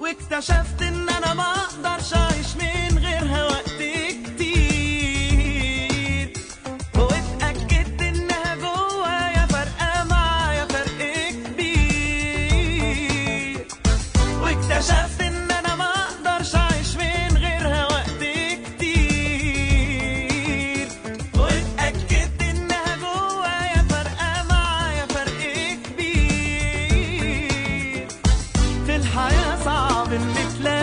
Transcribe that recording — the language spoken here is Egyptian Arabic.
واكتشفت ان انا ما اقدرش اعيش من غيرها وقت كتير واتاكدت انها جوايا فارقه معايا فرق كبير واكتشفت ان انا ما اقدرش اعيش من غيرها وقت كتير واتاكدت انها جوايا فارقه معايا فرق كبير في الحياه صعب ان تلاقي